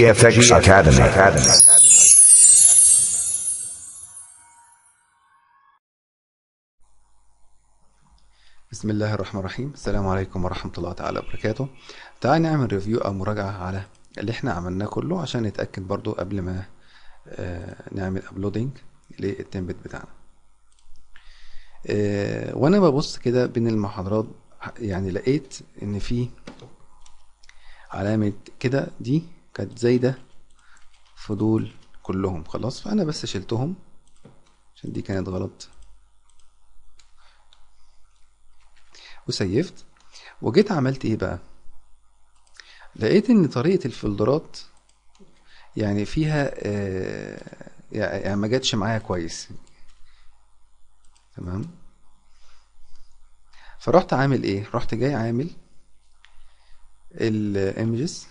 GFX Academy. Academy. بسم الله الرحمن الرحيم السلام عليكم ورحمة الله تعالى وبركاته تعال نعمل ريفيو أو مراجعة على اللي احنا عملناه كله عشان نتأكد برضو قبل ما آه، نعمل ابلودنج للتمبلت بتاعنا آه، وانا ببص كده بين المحاضرات يعني لقيت ان في علامة كده دي كانت زايدة في دول كلهم خلاص فانا بس شلتهم عشان دي كانت غلط وسيفت وجيت عملت ايه بقى لقيت ان طريقة الفولدرات يعني فيها آه، يعني ما جاتش معايا كويس تمام فرحت عامل ايه رحت جاي عامل الايمجز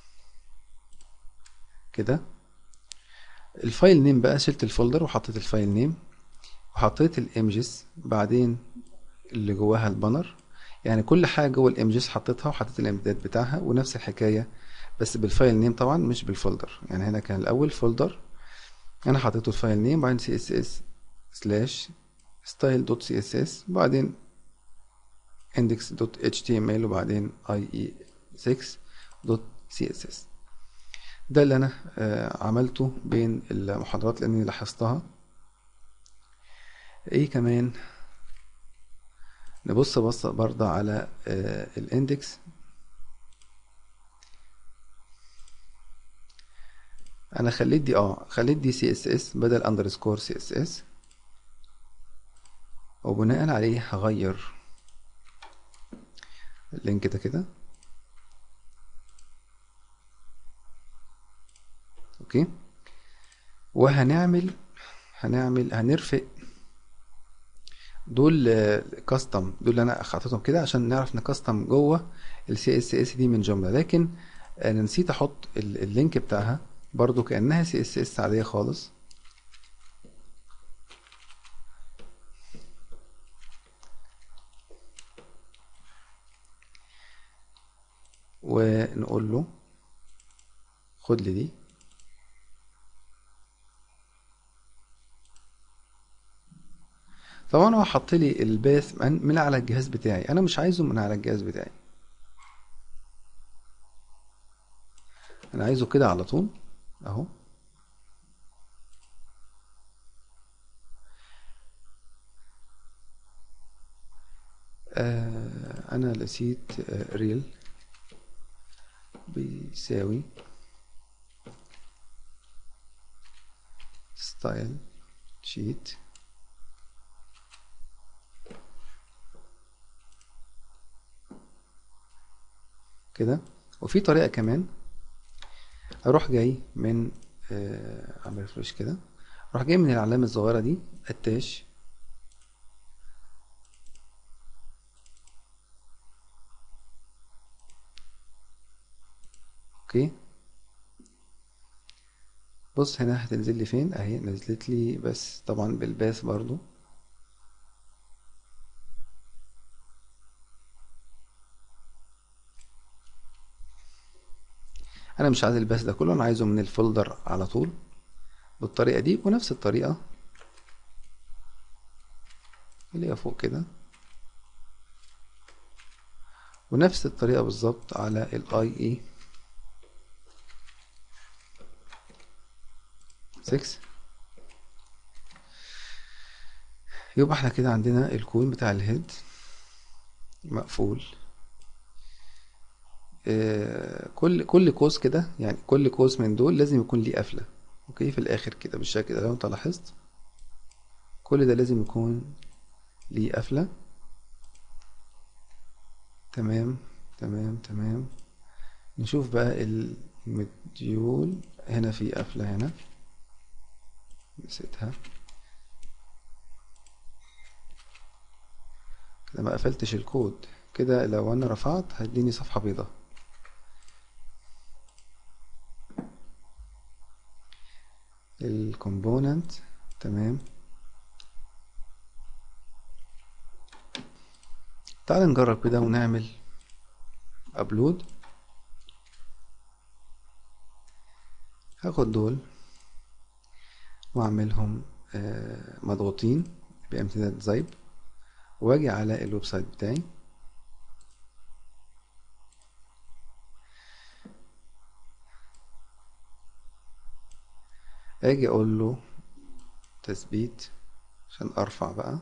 كده الفايل نيم بقى شلت الفولدر وحطيت الفايل نيم وحطيت الايمجز بعدين اللي جواها البانر يعني كل حاجه جوه الايمجز حطيتها وحطيت الامداد بتاعها ونفس الحكايه بس بالفايل نيم طبعا مش بالفولدر يعني هنا كان الاول فولدر انا حطيته الفايل نيم بعدين سي اس اس سلاش ستايل دوت سي اس اس وبعدين index دوت اتش تي ام ال وبعدين اي اي 6 دوت سي اس اس ده اللي انا آه، عملته بين المحاضرات لاني لاحظتها ايه كمان نبص بصة برضه على آه، الاندكس انا خليت دي اه خليت دي سي اس اس بدل اندرسكور سي اس اس وبناء عليه هغير اللينك ده كده اوكي وهنعمل هنعمل هنرفق دول كاستم دول اللي انا حاططهم كده عشان نعرف نكستم جوه السي اس اس دي من جمله لكن انا نسيت احط ال- اللينك بتاعها برضو كانها سي اس اس عاديه خالص ونقول له خد لي دي طبعا هو حط لي الباث من من على الجهاز بتاعي انا مش عايزه من على الجهاز بتاعي انا عايزه كده على طول اهو آه انا نسيت آه ريل بيساوي ستايل شيت كده وفي طريقة كمان اروح جاي من آه، اعمل ريفرش كده اروح جاي من العلامة الصغيرة دي اتاش اوكي بص هنا هتنزل لي فين اهي نزلت لي بس طبعا بالباث برضو انا مش عايز الباث ده كله انا عايزه من الفولدر على طول بالطريقة دي ونفس الطريقة اللي هي فوق كده ونفس الطريقة بالظبط على الاي اي 6 يبقى احنا كده عندنا الكون بتاع الهيد مقفول آه، كل كل قوس كده يعني كل قوس من دول لازم يكون ليه قفلة اوكي في الاخر كده بالشكل ده لو انت لاحظت كل ده لازم يكون ليه قفلة تمام تمام تمام نشوف بقى المديول هنا في قفلة هنا نسيتها كده ما قفلتش الكود كده لو انا رفعت هيديني صفحة بيضاء الكومبوننت تمام تعال نجرب كده ونعمل ابلود هاخد دول واعملهم آه، مضغوطين بامتداد زيب واجي على الويب سايت بتاعي اجي اقول له تثبيت عشان ارفع بقى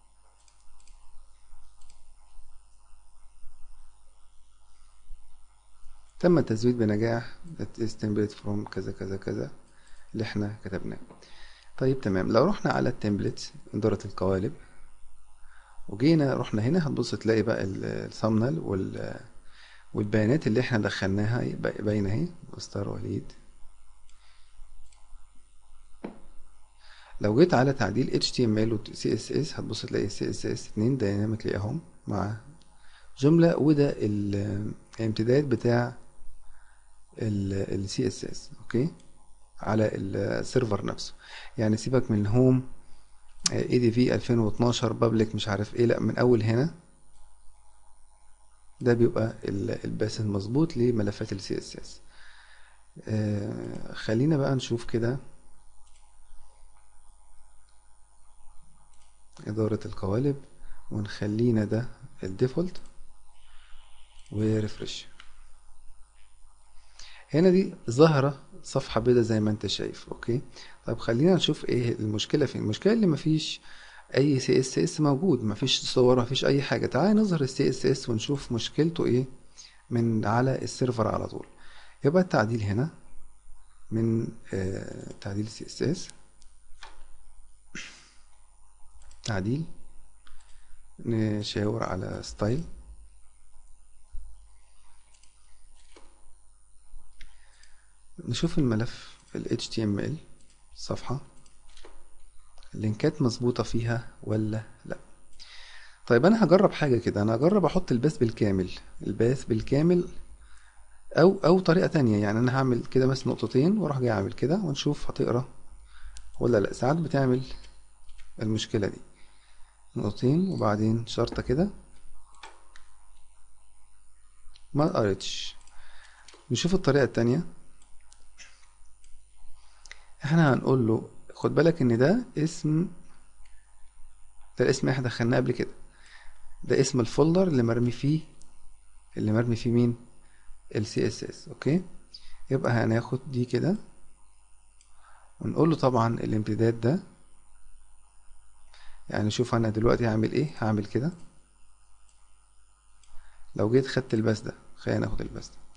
تم التثبيت بنجاح that is template from كذا كذا كذا اللي احنا كتبناه طيب تمام لو رحنا على التمبلت إدارة القوالب وجينا رحنا هنا هتبص تلاقي بقى الثامنل وال والبيانات اللي احنا دخلناها باينة اهي مستر وليد لو جيت على تعديل HTML و CSS هتبص تلاقي CSS اتنين دايناميكلي اهم مع جملة وده الامتداد بتاع ال CSS اوكي على السيرفر نفسه يعني سيبك من هوم اي دي في 2012 بابليك مش عارف ايه لا من اول هنا ده بيبقى الباس المظبوط لملفات ال CSS آه خلينا بقى نشوف كده إدارة القوالب ونخلينا ده الديفولت وريفرش هنا دي ظاهرة صفحة بيضة زي ما انت شايف اوكي طب خلينا نشوف ايه المشكلة فين المشكلة اللي مفيش اي سي اس اس موجود مفيش صور مفيش اي حاجة تعالى نظهر السي اس اس ونشوف مشكلته ايه من على السيرفر على طول يبقى التعديل هنا من آه تعديل سي اس اس تعديل نشاور على ستايل نشوف الملف ال HTML صفحة اللينكات مظبوطة فيها ولا لا طيب انا هجرب حاجة كده انا هجرب احط الباث بالكامل الباث بالكامل او او طريقة تانية يعني انا هعمل كده بس نقطتين واروح جاي اعمل كده ونشوف هتقرا ولا لا ساعات بتعمل المشكلة دي نقطتين وبعدين شرطة كده ما قريتش نشوف الطريقة التانية احنا هنقول له خد بالك ان ده اسم ده الاسم احنا دخلناه قبل كده ده اسم الفولدر اللي مرمي فيه اللي مرمي فيه مين ال CSS اوكي يبقى هناخد دي كده ونقول له طبعا الامتداد ده يعني شوف انا دلوقتي هعمل ايه هعمل كده لو جيت خدت الباس ده خلينا ناخد الباس ده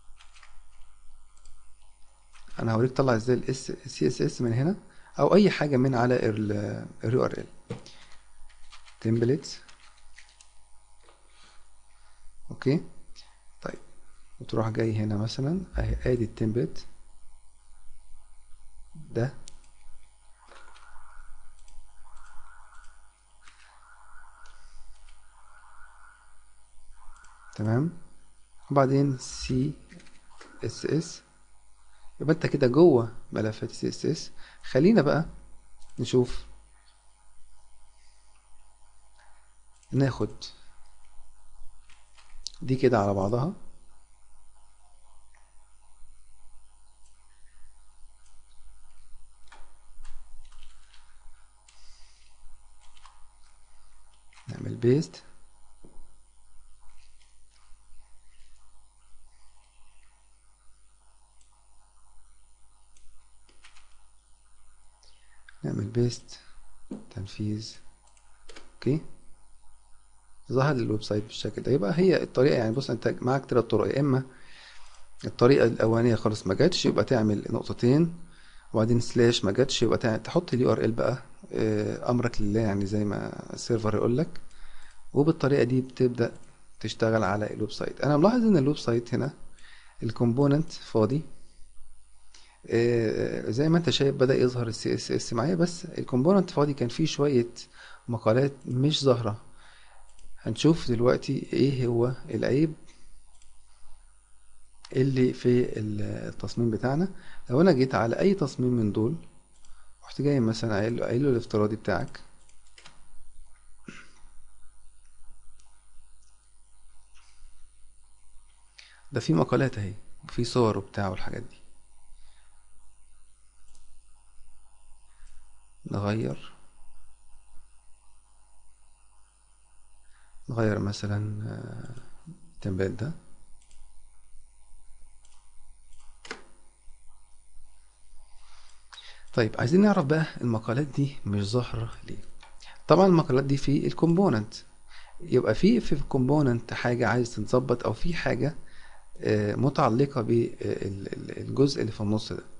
انا هوريك طلع ازاي الاس سي اس اس من هنا او اي حاجه من على اليو ار ال تمبلتس اوكي طيب وتروح جاي هنا مثلا اهي ادي التمبلت ده تمام وبعدين سي اس اس يبقى انت كده جوه ملفات سي اس اس خلينا بقى نشوف ناخد دي كده على بعضها نعمل بيست نعمل بيست تنفيذ اوكي ظهر الويب سايت بالشكل ده يبقى هي الطريقه يعني بص انت معاك ثلاث طرق يا اما الطريقه الاولانيه خالص ما جاتش يبقى تعمل نقطتين وبعدين سلاش ما جاتش يبقى تعمل تحط اليو ار ال بقى امرك لله يعني زي ما السيرفر يقول لك وبالطريقه دي بتبدا تشتغل على الويب سايت انا ملاحظ ان الويب سايت هنا الكومبوننت فاضي زي ما انت شايف بدأ يظهر السي اس اس معايا بس الكومبوننت فاضي كان فيه شوية مقالات مش ظاهرة هنشوف دلوقتي ايه هو العيب اللي في التصميم بتاعنا لو انا جيت على اي تصميم من دول رحت جاي مثلا قايل له قايل له الافتراضي بتاعك ده في مقالات اهي وفي صور وبتاع والحاجات دي نغير نغير مثلا آه، التمبلت ده طيب عايزين نعرف بقى المقالات دي مش ظاهرة ليه طبعا المقالات دي في الكومبوننت يبقى في في الكومبوننت حاجة عايز تتظبط او في حاجة آه، متعلقة بالجزء اللي في النص ده